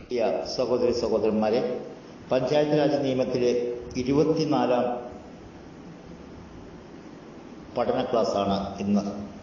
പ്രിയ സഹോദരി സഹോദരന്മാരെ പഞ്ചായത്ത് രാജ് നിയമത്തിലെ ഇരുപത്തിനാലാം പഠന ക്ലാസ്സാണ് ഇന്ന്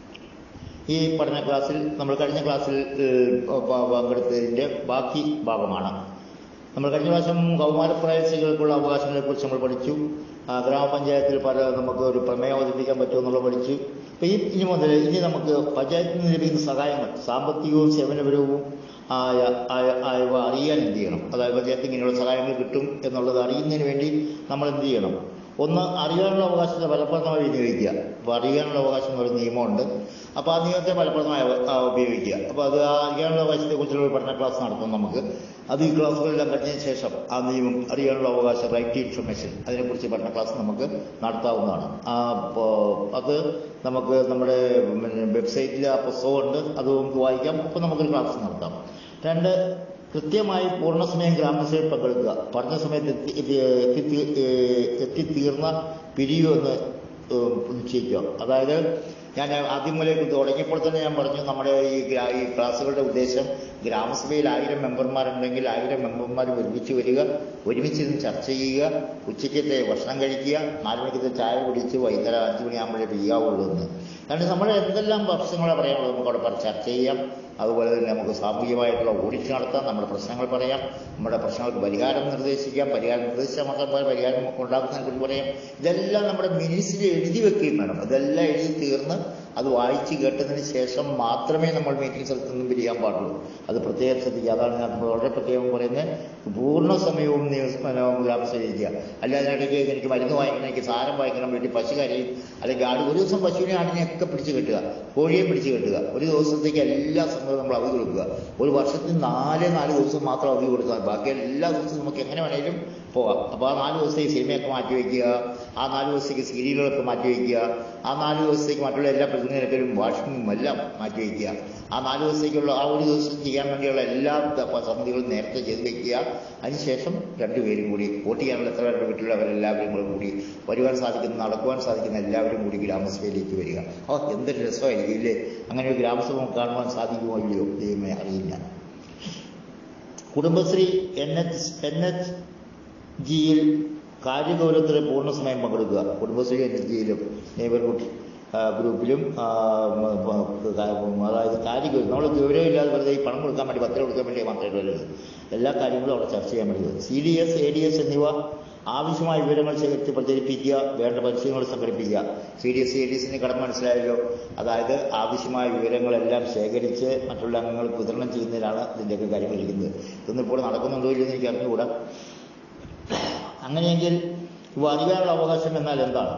ഈ പഠന ക്ലാസ്സിൽ നമ്മൾ കഴിഞ്ഞ ക്ലാസ്സിൽ ഏഹ്, പ- പങ്കെടുത്തതിൻ്റെ ബാക്കി ഭാഗമാണ് നമ്മൾ കഴിഞ്ഞ പ്രാവശ്യം കൗമാരപ്രായ സ്ത്രീകൾക്കുള്ള അവകാശങ്ങളെക്കുറിച്ച് നമ്മൾ പഠിച്ചു ആ, ഗ്രാമപഞ്ചായത്തിൽ പല നമുക്ക് ഒരു പ്രമേയം അവതരിപ്പിക്കാൻ പറ്റുമെന്നുള്ളത് പഠിച്ചു അപ്പോൾ ഈ ഇനി മുതൽ ഇനി നമുക്ക് പഞ്ചായത്തിൽ നിന്ന് ലഭിക്കുന്ന സഹായങ്ങൾ സാമ്പത്തികവും സേവനപരവും ആയ ആയ- ആയവ അറിയാൻ എന്ത് ചെയ്യണം അതായത് പഞ്ചായത്ത് ഇങ്ങനെയുള്ള സഹായങ്ങൾ കിട്ടും എന്നുള്ളത് അറിയുന്നതിന് വേണ്ടി നമ്മൾ എന്ത് ചെയ്യണം ഒന്ന് അറിയാനുള്ള അവകാശത്തെ ഫലപ്രദമായി വിനിയോഗിക്കുക അപ്പോൾ അറിയാനുള്ള അവകാശം എന്ന് പറയുന്ന നിയമമുണ്ട് അപ്പോൾ ആ നിയമത്തെ ഫലപ്രദമായി അവ- ആ ഉപയോഗിക്കുക അപ്പോൾ അത് ആ അറിയാനുള്ള അവകാശത്തെക്കുറിച്ചുള്ള ഒരു പഠന ക്ലാസ് നടത്തും നമുക്ക് അത് ഈ ക്ലാസ്സുകളെല്ലാം കഴിഞ്ഞതിന് ശേഷം ആ നിയമം അറിയാനുള്ള അവകാശം റൈറ്റ് ടു ഇൻഫർമേഷൻ അതിനെക്കുറിച്ച് പഠന ക്ലാസ് നമുക്ക് നടത്താവുന്നതാണ് ആ അപ്പോൾ അത് നമുക്ക് നമ്മുടെ പിന്നെ വെബ്സൈറ്റിൽ ആ പുസ്തകമുണ്ട് അത് നമുക്ക് വായിക്കാം അപ്പോൾ നമുക്കൊരു ക്ലാസ് നടത്താം രണ്ട് കൃത്യമായി പൂർണ്ണസമയം ഗ്രാമസഭയിൽ പങ്കെടുക്കുക പറഞ്ഞ സമയത്ത് എത്തി എത്തി- എത്തി ഏഹ് എത്തിത്തീർന്ന പിരിയുമെന്ന് ഏഹ് നിശ്ചയിക്കുക അതായത് ഞാൻ ആദ്യം മുതലേ ഇത് തുടങ്ങിയപ്പോൾ തന്നെ ഞാൻ പറഞ്ഞു നമ്മുടെ ഈ ഗ്രാ- ഈ ക്ലാസ്സുകളുടെ ഉദ്ദേശം ഗ്രാമസഭയിൽ ആയിരം മെമ്പർമാരുണ്ടെങ്കിൽ ആയിരം മെമ്പർമാർ ഒരുമിച്ച് വരിക ഒരുമിച്ചിരുന്ന് ചർച്ച ചെയ്യുക ഉച്ചയ്ക്കത്തെ ഭക്ഷണം കഴിക്കുക നാല് മണിക്കത്തെ ചായ കുടിച്ച് വൈകുന്നേരം അഞ്ച് മണിയാകുമ്പോഴേ പിരിയാവുള്ളൂ എന്ന് കാരണം നമ്മൾ എന്തെല്ലാം പ്രശ്നങ്ങളെ പറയാനുള്ളത് നമുക്ക് അവിടെ പറ- ചർച്ച ചെയ്യാം അതുപോലെ തന്നെ നമുക്ക് സാമൂഹികമായിട്ടുള്ള ഓഡിറ്റ് നടത്താം നമ്മുടെ പ്രശ്നങ്ങൾ പറയാം നമ്മുടെ പ്രശ്നങ്ങൾക്ക് പരിഹാരം നിർദ്ദേശിക്കാം പരിഹാരം നിർദ്ദേശിച്ചാൽ മാത്രം പോരാ, പരിഹാരം ഉണ്ടാക്കുന്നതിനെ കുറിച്ച് പറയാം ഇതെല്ലാം നമ്മുടെ മിനിറ്റ്സിൽ എഴുതി വെക്കുകയും വേണം ഇതെല്ലാം എഴുതി തീർന്ന് അത് വായിച്ച് കേട്ടതിന് ശേഷം മാത്രമേ നമ്മൾ മീറ്റിംഗ് സ്ഥലത്ത് നിന്നും പിരിയാൻ പാടുള്ളൂ അത് പ്രത്യേകം ശ്രദ്ധിക്കുക അതാണ് ഞാൻ വളരെ പ്രത്യേകം പറയുന്നത് പൂർണ്ണ സമയവും ഗ്രാമസഭയിക്കുക അല്ലാതെ അതിനിടയ്ക്ക് എനിക്ക് മരുന്ന് വാങ്ങിക്കണം എനിക്ക് സാരം വാങ്ങിക്കണം വീട്ടിൽ പശു കരയും അല്ലെങ്കിൽ ആട് ഒരു ദിവസം പശുവിനെ ആടിനെയൊക്കെ പിടിച്ച് കെട്ടുക കോഴിയെ പിടിച്ച് കെട്ടുക ഒരു ദിവസത്തേക്ക് എല്ലാ സമയവും നമ്മൾ അവധി കൊടുക്കുക ഒരു വർഷത്തിൽ നാല് നാല് ദിവസം മാത്രം അവധി കൊടുക്കുക ബാക്കി എല്ലാ ദിവസവും നമുക്ക് എങ്ങനെ വേണേലും പോകാം അപ്പോൾ ആ നാല് ദിവസത്തേക്ക് സിനിമയൊക്കെ മാറ്റി വയ്ക്കുക ആ നാല് ദിവസത്തേക്ക് സീരിയലുകളൊക്കെ മാറ്റി വയ്ക്കുക ആ നാല് ദിവസത്തേക്ക് മറ്റുള്ള എല്ലാ പ്രതിനിധികളും വാഷിങ്ങും എല്ലാം മാറ്റി വയ്ക്കുക ആ നാല് ദിവസത്തേക്കുള്ള ആ ഒരു ദിവസം ചെയ്യാൻ വേണ്ടിയുള്ള എല്ലാ ത- സമിതികളും നേരത്തെ ചെയ്ത് വയ്ക്കുക അതിനുശേഷം രണ്ടുപേരും കൂടി വോട്ട് ചെയ്യാനുള്ള എത്ര പേരുടെ വീട്ടിലുള്ളവരെല്ലാവരും കൂടെ കൂടി വരുവാൻ സാധിക്കുന്ന നടക്കുവാൻ സാധിക്കുന്ന എല്ലാവരും കൂടി ഗ്രാമസഭയിലേക്ക് വരിക ഓ എന്തൊരു രസമായിരിക്കും ഇല്ലേ അങ്ങനെ ഒരു ഗ്രാമസഭ നമുക്ക് കാണുവാൻ സാധിക്കുമോ ഇല്ലയോ ദൈവമേ അറിയില്ല Kudumbashree N H N H ജിയിൽ കാര്യഗൗരവത്തിൽ പൂർണ്ണസമയം പങ്കെടുക്കുക കുടുംബശ്രീ എൻ എച്ച് ജിയിലും നെയ്ബർഹുഡ് ആ, ഗ്രൂപ്പിലും ആ, മ, മ, കാ- അതായത് കാര്യഗൗരവം നമ്മൾ ഗൗരവമില്ലാതെ വെറുതെ ഈ പണം കൊടുക്കാൻ വേണ്ടി പത്രം കൊടുക്കാൻ വേണ്ടി മാത്രമേ വരുന്നത് എല്ലാ കാര്യങ്ങളും അവിടെ ചർച്ച ചെയ്യാൻ വേണ്ടി C D S A D S എന്നിവ ആവശ്യമായ വിവരങ്ങൾ ശേഖരിച്ച് പ്രചരിപ്പിക്കുക വേണ്ട പരിശീലനങ്ങൾ സംഘടിപ്പിക്കുക C D S A D എസിന്റെ കടമ മനസ്സിലായല്ലോ അതായത് ആവശ്യമായ വിവരങ്ങളെല്ലാം ശേഖരിച്ച് മറ്റുള്ള അംഗങ്ങൾക്ക് വിതരണം ചെയ്യുന്നതിലാണ് ഇതിൻ്റെയൊക്കെ കാര്യം ഇരിക്കുന്നത് ഇതൊന്നും ഇപ്പോൾ നടക്കുന്നുണ്ടോ ഇല്ലെന്ന് എനിക്ക് അറിഞ്ഞുകൂടാ അങ്ങനെയെങ്കിൽ ഇവ അറിയാനുള്ള അവകാശം എന്നാൽ എന്താണ്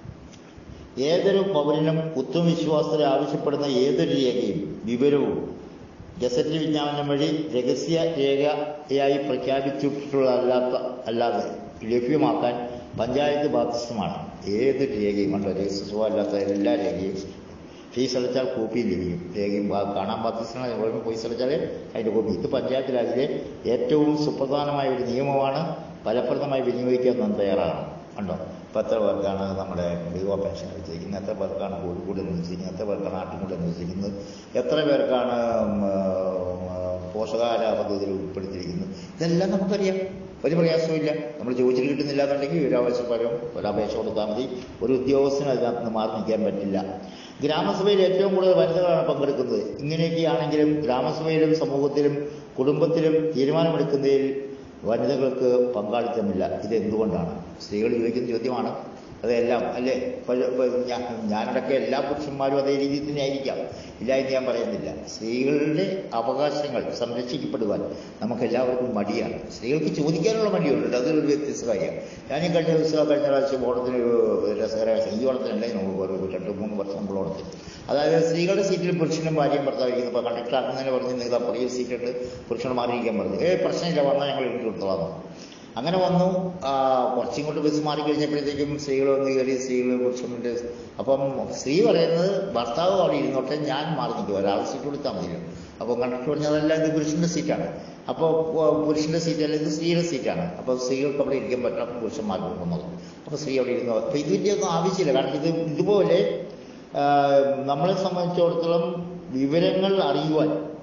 ഏതൊരു പൗരനും ഉത്തമവിശ്വാസത്തിൽ ആവശ്യപ്പെടുന്ന ഏതൊരു രേഖയും വിവരവും ഗസറ്റ് വിജ്ഞാപനം വഴി രഹസ്യ രേഖയായി പ്രഖ്യാപിച്ചിട്ടുള്ളതല്ലാത്ത അല്ലാതെ ലഭ്യമാക്കാൻ പഞ്ചായത്ത് ബാധ്യസ്ഥമാണ് ഏത് രേഖയും കണ്ടോ രഹസ്യസ്വല്ലാത്ത എല്ലാ രേഖയും ഫീസ് അടച്ചാൽ കോപ്പി ലഭിക്കും രേഖയും ബാ- കാണാൻ ബാധ്യസ്ഥനാണ് എവിടെയും പൈസ അടച്ചാൽ അതിൻ്റെ കോപ്പി ഇത് പഞ്ചായത്ത് രാജിലെ ഏറ്റവും സുപ്രധാനമായ ഒരു നിയമമാണ് ഫലപ്രദമായി വിനിയോഗിക്കാൻ നാം തയ്യാറാണ് കണ്ടോ ഇപ്പം എത്ര പേർക്കാണ് നമ്മുടെ വിധവ പെൻഷൻ വെച്ചിരിക്കുന്നത് എത്ര പേർക്കാണ് കോഴിക്കോട് അനുവദിച്ചിരിക്കുന്നത് എത്ര പേർക്കാണ് ആട്ടിൻകൂട് അനുവദിച്ചിരിക്കുന്നത് എത്ര പേർക്കാണ് ഉം, ഉം, പോഷകാഹാര പദ്ധതിയിൽ ഉൾപ്പെടുത്തിയിരിക്കുന്നത് ഇതെല്ലാം നമുക്കറിയാം ഒരു പ്രയാസമില്ല നമ്മൾ ചോദിച്ചിട്ട് കിട്ടുന്നില്ല എന്നുണ്ടെങ്കിൽ വിവരാവകാശപരം ഒരു അപേക്ഷ കൊടുത്താൽ മതി ഒരു ഉദ്യോഗസ്ഥന് അതിനകത്ത് നിന്ന് മാറി നിൽക്കാൻ പറ്റില്ല ഗ്രാമസഭയിൽ ഏറ്റവും കൂടുതൽ വനിതകളാണ് പങ്കെടുക്കുന്നത് ഇങ്ങനെയൊക്കെയാണെങ്കിലും ഗ്രാമസഭയിലും സമൂഹത്തിലും കുടുംബത്തിലും തീരുമാനമെടുക്കുന്നതിൽ വനിതകൾക്ക് പങ്കാളിത്തമില്ല ഇത് എന്തുകൊണ്ടാണ് സ്ത്രീകൾ ചോദിക്കുന്ന ചോദ്യമാണ് അതെല്ലാം അല്ലേ ഇപ്പൊ- ഇപ്പൊ ഞാ- ഞാനടക്കം എല്ലാ പുരുഷന്മാരും അതേ രീതിയിൽ തന്നെ ആയിരിക്കാം ഇല്ല എന്ന് ഞാൻ പറയുന്നില്ല സ്ത്രീകളുടെ അവകാശങ്ങൾ സംരക്ഷിക്കപ്പെടുവാൻ നമുക്ക് എല്ലാവർക്കും മടിയാണ് സ്ത്രീകൾക്ക് ചോദിക്കാനുള്ള മടിയുണ്ട് അതൊരു വ്യത്യസ്ത കാര്യമാണ് ഞാൻ ഈ കഴിഞ്ഞ ദിവസം കഴിഞ്ഞ പ്രാവശ്യം ഓണത്തിന് ഒരു രസകരമായ ഈ ഓണത്തിനല്ലേ നമുക്ക് ഒരു രണ്ട് മൂന്ന് വർഷം മുമ്പ് ഓണത്തിന് അതായത് സ്ത്രീകളുടെ സീറ്റിൽ പുരുഷനും ഭാര്യയും ഭർത്താവിരിക്കുന്നു ഇപ്പോൾ കണ്ടക്ടർ ആക്കുന്നതിന് പറഞ്ഞ് നിങ്ങൾ പുറകിൽ സീറ്റുണ്ട് പുരുഷൻ മാറിയിരിക്കാൻ പറഞ്ഞു ഏ പ്രശ്നമില്ല വന്നാൽ ഞങ്ങൾ ഇട്ട് കൊടുത്തോളാം അങ്ങനെ വന്നു ആ, കുറച്ചും കൊണ്ട് ബസ് മാറി കഴിഞ്ഞപ്പോഴത്തേക്കും സ്ത്രീകൾ വന്ന് കയറി സ്ത്രീകൾ പുരുഷനുണ്ട് അപ്പം സ്ത്രീ പറയുന്നത് ഭർത്താവ് അവിടെ ഇരുന്നോട്ടെ ഞാൻ മാറി നിൽക്കും ഒരാൾ സീറ്റ് കൊടുത്താൽ മതിയല്ലോ അപ്പോൾ കണ്ടക്ടർ പറഞ്ഞാൽ അതല്ല ഇത് പുരുഷന്റെ സീറ്റാണ് അപ്പോൾ പുരുഷന്റെ സീറ്റ് അല്ല ഇത് സ്ത്രീയുടെ സീറ്റാണ് അപ്പോൾ സ്ത്രീകൾക്ക് അവിടെ ഇരിക്കാൻ പറ്റണം അപ്പം പുരുഷന്മാർ പോകുന്നത് അപ്പോൾ സ്ത്രീ അവിടെ ഇരുന്നു അപ്പോൾ ഇതിൻ്റെ ഒന്നും ആവശ്യമില്ല കാരണം ഇത് ഇതുപോലെ ആ, നമ്മളെ സംബന്ധിച്ചിടത്തോളം വിവരങ്ങൾ അറിയുവാൻ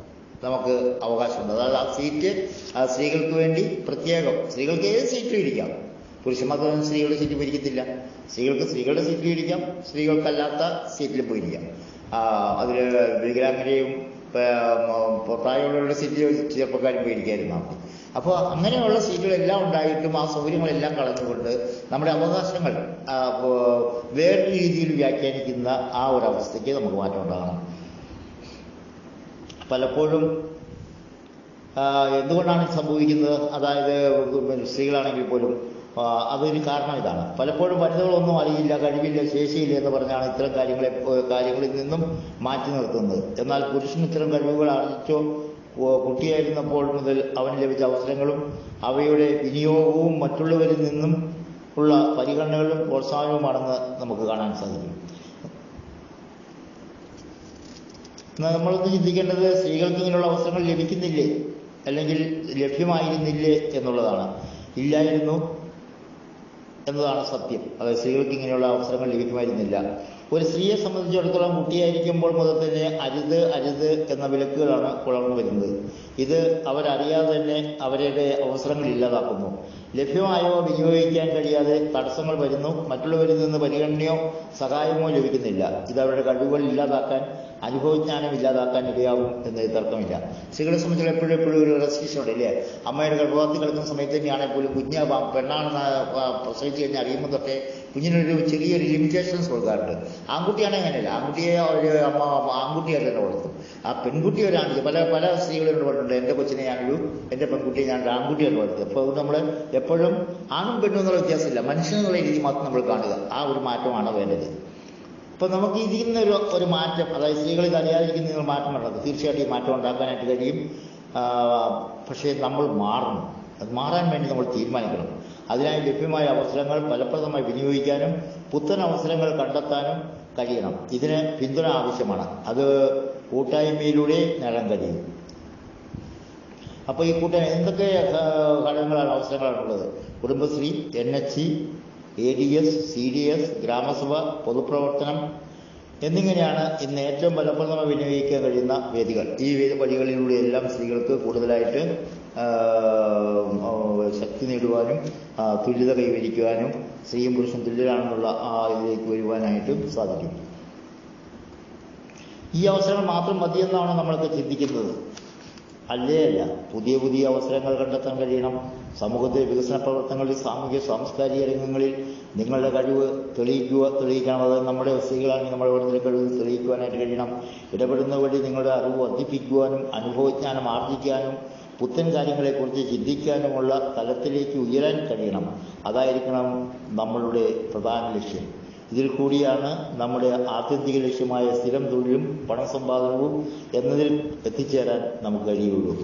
നമുക്ക് അവകാശമുണ്ട് അതായത് ആ സീറ്റ് ആ സ്ത്രീകൾക്ക് വേണ്ടി പ്രത്യേകം സ്ത്രീകൾക്ക് ഏത് സീറ്റിലും ഇരിക്കാം പുരുഷന്മാർക്ക് സ്ത്രീകളുടെ സീറ്റ് ഭരിക്കത്തില്ല സ്ത്രീകൾക്ക് സ്ത്രീകളുടെ സീറ്റിൽ ഇരിക്കാം സ്ത്രീകൾക്കല്ലാത്ത സീറ്റിൽ പോയിരിക്കാം അതിൽ വികലാംഗരെയും പ്രായമുള്ളവരുടെ സീറ്റിൽ ചെറുപ്പക്കാരും പോയിരിക്കായിരുന്നു മതി അപ്പോൾ അങ്ങനെയുള്ള സീറ്റുകളെല്ലാം ഉണ്ടായിട്ടും ആ സൗകര്യങ്ങളെല്ലാം കളഞ്ഞുകൊണ്ട് നമ്മുടെ അവകാശങ്ങൾ ആ, പോ- വേറെ രീതിയിൽ വ്യാഖ്യാനിക്കുന്ന ആ ഒരു അവസ്ഥയ്ക്ക് നമുക്ക് മാറ്റം ഉണ്ടാകണം പലപ്പോഴും ആ, എന്തുകൊണ്ടാണ് ഇത് സംഭവിക്കുന്നത് അതായത് പിന്നെ സ്ത്രീകളാണെങ്കിൽ പോലും ആ, അതൊരു കാരണം ഇതാണ് പലപ്പോഴും വനിതകളൊന്നും അറിയില്ല കഴിവില്ല ശേഷിയില്ല എന്ന് പറഞ്ഞാണ് ഇത്തരം കാര്യങ്ങളെ ഏ, കാര്യങ്ങളിൽ നിന്നും മാറ്റി നിർത്തുന്നത് എന്നാൽ പുരുഷൻ ഇത്തരം കഴിവുകൾ ആർജിച്ചോ ഓ, കുട്ടിയായിരുന്നപ്പോൾ മുതൽ അവന് ലഭിച്ച അവസരങ്ങളും അവയുടെ വിനിയോഗവും മറ്റുള്ളവരിൽ നിന്നും ഉള്ള പരിഗണനകളും പ്രോത്സാഹനവുമാണെന്ന് നമുക്ക് കാണാൻ സാധിക്കും എന്നാൽ നമ്മളൊന്ന് ചിന്തിക്കേണ്ടത് സ്ത്രീകൾക്ക് ഇങ്ങനെയുള്ള അവസരങ്ങൾ ലഭിക്കുന്നില്ലേ അല്ലെങ്കിൽ ലഭ്യമായിരുന്നില്ലേ എന്നുള്ളതാണ് ഇല്ലായിരുന്നു എന്നതാണ് സത്യം അതായത് സ്ത്രീകൾക്ക് ഇങ്ങനെയുള്ള അവസരങ്ങൾ ലഭിക്കുമായിരുന്നില്ല ഒരു സ്ത്രീയെ സംബന്ധിച്ചിടത്തോളം കുട്ടിയായിരിക്കുമ്പോൾ മുതൽ തന്നെ അരുത് അരുത് എന്ന വിലക്കുകളാണ് വളർന്നു വരുന്നത് ഇത് അവരറിയാതെ തന്നെ അവരുടെ അവസരങ്ങൾ ഇല്ലാതാക്കുന്നു ലഭ്യമായവ വിനിയോഗിക്കാൻ കഴിയാതെ തടസ്സങ്ങൾ വരുന്നു മറ്റുള്ളവരിൽ നിന്ന് പരിഗണനയോ സഹായമോ ലഭിക്കുന്നില്ല ഇത് അവരുടെ കഴിവുകൾ ഇല്ലാതാക്കാൻ അനുഭവജ്ഞാനം ഇല്ലാതാക്കാൻ ഇടയാവും എന്ന് തർക്കമില്ല സ്ത്രീകളെ സംബന്ധിച്ച് എപ്പോഴും എപ്പോഴും ഒരു റെസ്ട്രിക്ഷൻ ഉണ്ട് ഇല്ലേ അമ്മയുടെ ഗർഭപാത്രത്തിൽ കിടക്കുന്ന സമയത്ത് തന്നെയാണെങ്കിൽ പോലും കുഞ്ഞ് പ- പെണ്ണാണെന്ന് ആ പ്രസവിച്ച് കഴിഞ്ഞാൽ അറിയുമ്പോൾ തൊട്ടേ കുഞ്ഞിനൊരു ചെറിയൊരു ലിമിറ്റേഷൻസ് കൊടുക്കാറുണ്ട് ആൺകുട്ടിയാണെങ്കിൽ അങ്ങനെയല്ല ആൺകുട്ടിയെ ഒരു അമ്മ ആൺകുട്ടിയായിട്ട് തന്നെ വളർത്തും ആ പെൺകുട്ടി ഒരു ആൺകുട്ടി പല പല സ്ത്രീകളോട് പറഞ്ഞിട്ടുണ്ട് എൻ്റെ കൊച്ചിനെ ഞാനൊരു എൻ്റെ പെൺകുട്ടിയെ ഞാൻ ഒരു ആൺകുട്ടിയായിട്ട് വളർത്തും അപ്പോൾ നമ്മൾ എപ്പോഴും ആണും പെണ്ണും എന്നുള്ള വ്യത്യാസമില്ല മനുഷ്യനെന്നുള്ള രീതി മാത്രം നമ്മൾ കാണുക ആ ഒരു മാറ്റമാണ് വേണ്ടത് അപ്പൊ നമുക്ക് ഇതിൽ നിന്നൊരു ഒരു മാറ്റം അതായത് സ്ത്രീകൾ ഇത് അറിയാതിരിക്കുന്ന ഒരു മാറ്റം വേണ്ടത് തീർച്ചയായിട്ടും ഈ മാറ്റം ഉണ്ടാക്കാനായിട്ട് കഴിയും ആ, പക്ഷേ നമ്മൾ മാറണം അത് മാറാൻ വേണ്ടി നമ്മൾ തീരുമാനിക്കണം അതിനായി ലഭ്യമായ അവസരങ്ങൾ ഫലപ്രദമായി വിനിയോഗിക്കാനും പുത്തൻ അവസരങ്ങൾ കണ്ടെത്താനും കഴിയണം ഇതിന് പിന്തുണ ആവശ്യമാണ് അത് കൂട്ടായ്മയിലൂടെ നേടാൻ കഴിയും അപ്പോൾ ഈ കൂട്ടം എന്തൊക്കെ ആ, ഘടകങ്ങളാണ് അവസരങ്ങളാണുള്ളത് Kudumbashree N H C A D S C D S ഗ്രാമസഭ പൊതുപ്രവർത്തനം എന്നിങ്ങനെയാണ് ഇന്ന് ഏറ്റവും ഫലപ്രദമായി വിനിയോഗിക്കാൻ കഴിയുന്ന വേദികൾ ഈ വേദി വഴികളിലൂടെ എല്ലാം സ്ത്രീകൾക്ക് കൂടുതലായിട്ട് ആ, ആ, ശക്തി നേടുവാനും ആ, തുല്യത കൈവരിക്കുവാനും സ്ത്രീയും പുരുഷൻ തുല്യരാണെന്നുള്ള ആ ഇതിലേക്ക് വരുവാനായിട്ടും സാധിക്കും ഈ അവസരങ്ങൾ മാത്രം മതിയെന്നാണ് നമ്മളൊക്കെ ചിന്തിക്കുന്നത് അല്ലേ അല്ല പുതിയ പുതിയ അവസരങ്ങൾ കണ്ടെത്താൻ കഴിയണം സമൂഹത്തിലെ വികസന പ്രവർത്തനങ്ങളിൽ സാമൂഹ്യ സാംസ്കാരിക രംഗങ്ങളിൽ നിങ്ങളുടെ കഴിവ് തെളിയിക്കുക തെളിയിക്കണം അതായത് നമ്മുടെ സ്ത്രീകളാണെങ്കിൽ നമ്മുടെ ഓരോരുത്തരുടെ കഴിവ് തെളിയിക്കുവാനായിട്ട് കഴിയണം ഇടപെടുന്ന വഴി നിങ്ങളുടെ അറിവ് വർദ്ധിപ്പിക്കുവാനും അനുഭവജ്ഞാനം ആർജിക്കാനും പുത്തൻ കാര്യങ്ങളെക്കുറിച്ച് ചിന്തിക്കാനുമുള്ള തലത്തിലേക്ക് ഉയരാൻ കഴിയണം അതായിരിക്കണം നമ്മളുടെ പ്രധാന ലക്ഷ്യം ഇതിൽ കൂടിയാണ് നമ്മുടെ ആത്യന്തിക ലക്ഷ്യമായ സ്ഥിരം തൊഴിലും പണസമ്പാദനവും എന്നതിൽ എത്തിച്ചേരാൻ നമുക്ക് കഴിയുള്ളൂ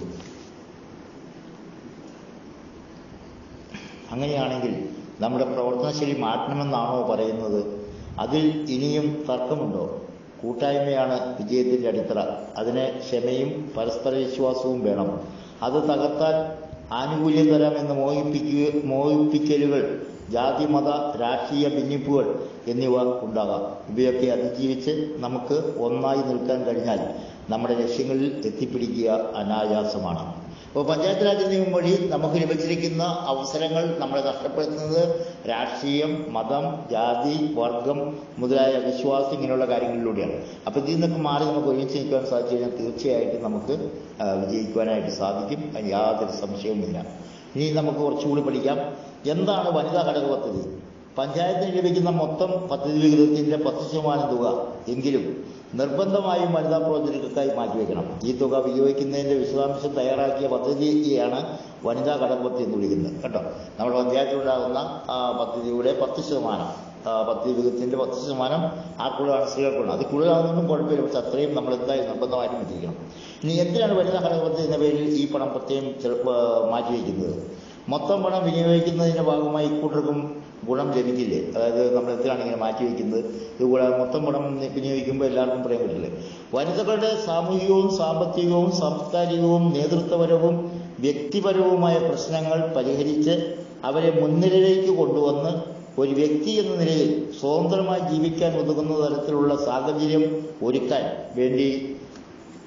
അങ്ങനെയാണെങ്കിൽ നമ്മുടെ പ്രവർത്തനശൈലി മാറ്റണമെന്നാണോ പറയുന്നത് അതിൽ ഇനിയും തർക്കമുണ്ടോ കൂട്ടായ്മയാണ് വിജയത്തിന്റെ അടിത്തറ അതിന് ക്ഷമയും പരസ്പര വിശ്വാസവും വേണം അത് തകർത്താൽ ആനുകൂല്യം തരാമെന്ന് മോഹിപ്പിക്കുക മോഹിപ്പിക്കലുകൾ ജാതി മത രാഷ്ട്രീയ ഭിന്നിപ്പുകൾ എന്നിവ ഉണ്ടാകാം ഇവയൊക്കെ അതിജീവിച്ച് നമുക്ക് ഒന്നായി നിൽക്കാൻ കഴിഞ്ഞാൽ നമ്മുടെ ലക്ഷ്യങ്ങളിൽ എത്തിപ്പിടിക്കുക അനായാസമാണ് അപ്പോൾ പഞ്ചായത്ത് രാജ് നിയമം വഴി നമുക്ക് ലഭിച്ചിരിക്കുന്ന അവസരങ്ങൾ നമ്മളെ നഷ്ടപ്പെടുത്തുന്നത് രാഷ്ട്രീയം മതം ജാതി വർഗം മുതലായ വിശ്വാസം ഇങ്ങനെയുള്ള കാര്യങ്ങളിലൂടെയാണ് അപ്പോൾ ഇതിൽ നിന്നൊക്കെ മാറി നമുക്ക് ഒരുമിച്ച് നിൽക്കാൻ സാധിച്ചു കഴിഞ്ഞാൽ തീർച്ചയായിട്ടും നമുക്ക് ആ, വിജയിക്കുവാനായിട്ട് സാധിക്കും അതിന് യാതൊരു സംശയവുമില്ല ഇനി നമുക്ക് കുറച്ചുകൂടി പഠിക്കാം എന്താണ് വനിതാ ഘടക പദ്ധതി പഞ്ചായത്തിന് ലഭിക്കുന്ന മൊത്തം പദ്ധതി വിഹിതത്തിന്റെ പത്ത് ശതമാനം തുക എങ്കിലും നിർബന്ധമായും വനിതാ പ്രോജക്റ്റുകൾക്കായി മാറ്റിവെക്കണം ഈ തുക വിനിയോഗിക്കുന്നതിന്റെ വിശദാംശം തയ്യാറാക്കിയ പദ്ധതിയാണ് വനിതാ ഘടക പദ്ധതി എന്ന് വിളിക്കുന്നത് കേട്ടോ നമ്മുടെ പഞ്ചായത്തിലുണ്ടാകുന്ന ആ, പദ്ധതിയുടെ പത്ത് ശതമാനം ആ, പദ്ധതി വിഹിതത്തിന്റെ പത്ത് ശതമാനം ആർക്കുള്ളതാണ് സ്ത്രീകൾക്കുള്ളത് അത് കൂടുതലാണെന്നൊന്നും കുഴപ്പമില്ല പക്ഷെ അത്രയും നമ്മൾ എന്തായാലും നിർബന്ധമായിട്ടും എത്തിക്കണം ഇനി എന്തിനാണ് വനിതാ ഘടക പദ്ധതി എന്ന പേരിൽ ഈ പണം പ്രത്യേകം ചിലപ്പോൾ മാറ്റിവെക്കുന്നത് മൊത്തം പണം വിനിയോഗിക്കുന്നതിന്റെ ഭാഗമായി ഇക്കൂട്ടർക്കും ഗുണം ലഭിക്കില്ലേ അതായത് നമ്മൾ എന്തിനാണ് ഇങ്ങനെ മാറ്റിവെക്കുന്നത് ഇതുകൂടാതെ മൊത്തം പണം വിനിയോഗിക്കുമ്പോൾ എല്ലാവർക്കും പറയാൻ പറ്റില്ലേ വനിതകളുടെ സാമൂഹികവും സാമ്പത്തികവും സാംസ്കാരികവും നേതൃത്വപരവും വ്യക്തിപരവുമായ പ്രശ്നങ്ങൾ പരിഹരിച്ച് അവരെ മുൻനിരയിലേക്ക് കൊണ്ടുവന്ന് ഒരു വ്യക്തി എന്ന നിലയിൽ സ്വതന്ത്രമായി ജീവിക്കാൻ ഉതകുന്ന തരത്തിലുള്ള സാഹചര്യം ഒരുക്കാൻ വേണ്ടി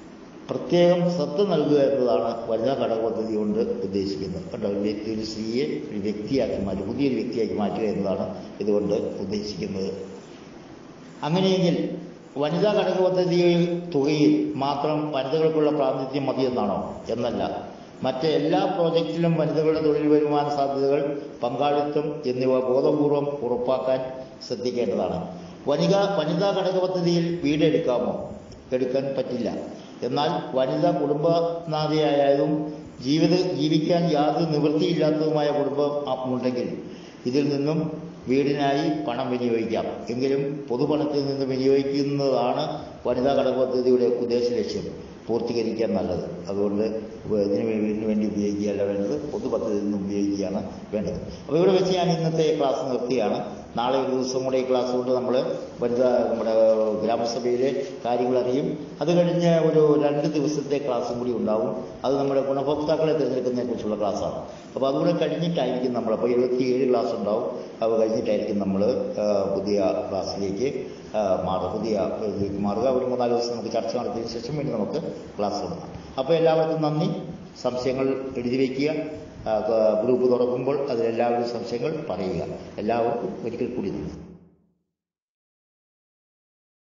പ്രത്യേകം ശ്രദ്ധ നൽകുക എന്നതാണ് വനിതാ ഘടക പദ്ധതി കൊണ്ട് ഉദ്ദേശിക്കുന്നത് കണ്ടോ ഒരു വ്യക്തി ഒരു സ്ത്രീയെ ഒരു വ്യക്തിയാക്കി മാറ്റുക പുതിയൊരു വ്യക്തിയാക്കി മാറ്റുക എന്നതാണ് ഇതുകൊണ്ട് ഉദ്ദേശിക്കുന്നത് അങ്ങനെയെങ്കിൽ വനിതാ ഘടക പദ്ധതി തുകയിൽ മാത്രം വനിതകൾക്കുള്ള പ്രാതിനിധ്യം മതിയെന്നാണോ എന്നല്ല മറ്റ് എല്ലാ പ്രോജക്റ്റിലും വനിതകളുടെ തൊഴിൽ വരുമാന സാധ്യതകൾ പങ്കാളിത്തം എന്നിവ ബോധപൂർവം ഉറപ്പാക്കാൻ ശ്രദ്ധിക്കേണ്ടതാണ് വനിത വനിതാ ഘടക പദ്ധതിയിൽ വീടെടുക്കാമോ എടുക്കാൻ പറ്റില്ല എന്നാൽ വനിത കുടുംബനാഥയായതും ജീവിത ജീവിക്കാൻ യാതൊരു നിവൃത്തിയില്ലാത്തതുമായ കുടുംബം ഉണ്ടെങ്കിൽ ഇതിൽ നിന്നും വീടിനായി പണം വിനിയോഗിക്കാം എങ്കിലും പൊതുപണത്തിൽ നിന്ന് വിനിയോഗിക്കുന്നതാണ് വനിതാ ഘടക പദ്ധതിയുടെ ഉദ്ദേശ ലക്ഷ്യം പൂർത്തീകരിക്കാൻ നല്ലത് അതുകൊണ്ട് ഇതിന് വീടിന് വേണ്ടി ഉപയോഗിക്കുകയല്ല വേണ്ടത് പൊതു പദ്ധതിയിൽ നിന്ന് ഉപയോഗിക്കുകയാണ് വേണ്ടത് അപ്പോൾ ഇവിടെ വെച്ച് ഞാൻ ഇന്നത്തെ ക്ലാസ് നിർത്തിയാണ് നാളെ ഒരു ദിവസം കൂടെ ഈ ക്ലാസ് കൊണ്ട് നമ്മൾ വനിതാ നമ്മുടെ ഗ്രാമസഭയിലെ കാര്യങ്ങൾ അറിയും അത് കഴിഞ്ഞ് ഒരു രണ്ട് ദിവസത്തെ ക്ലാസ്സും കൂടി ഉണ്ടാവും അത് നമ്മുടെ ഗുണഭോക്താക്കളെ തിരഞ്ഞെടുക്കുന്നതിനെ കുറിച്ചുള്ള ക്ലാസ്സാണ് അപ്പോൾ അതുകൂടെ കഴിഞ്ഞിട്ടായിരിക്കും നമ്മൾ അപ്പോൾ ഇരുപത്തിയേഴ് ക്ലാസ് ഉണ്ടാവും അത് കഴിഞ്ഞിട്ടായിരിക്കും നമ്മൾ പുതിയ ക്ലാസ്സിലേക്ക് മാറുക പുതിയ ഇതിലേക്ക് മാറുക ഒരു മൂന്നാല് ദിവസം നമുക്ക് ചർച്ച നടത്തിയതിനു ശേഷം വീണ്ടും നമുക്ക് ക്ലാസ് തുടങ്ങാം അപ്പോൾ എല്ലാവർക്കും നന്ദി സംശയങ്ങൾ എഴുതി വയ്ക്കുക ഗ്രൂപ്പ് തുറക്കുമ്പോൾ അതിലെല്ലാവരും സംശയങ്ങൾ പറയുക എല്ലാവർക്കും ഒരിക്കൽ കൂടി നന്ദി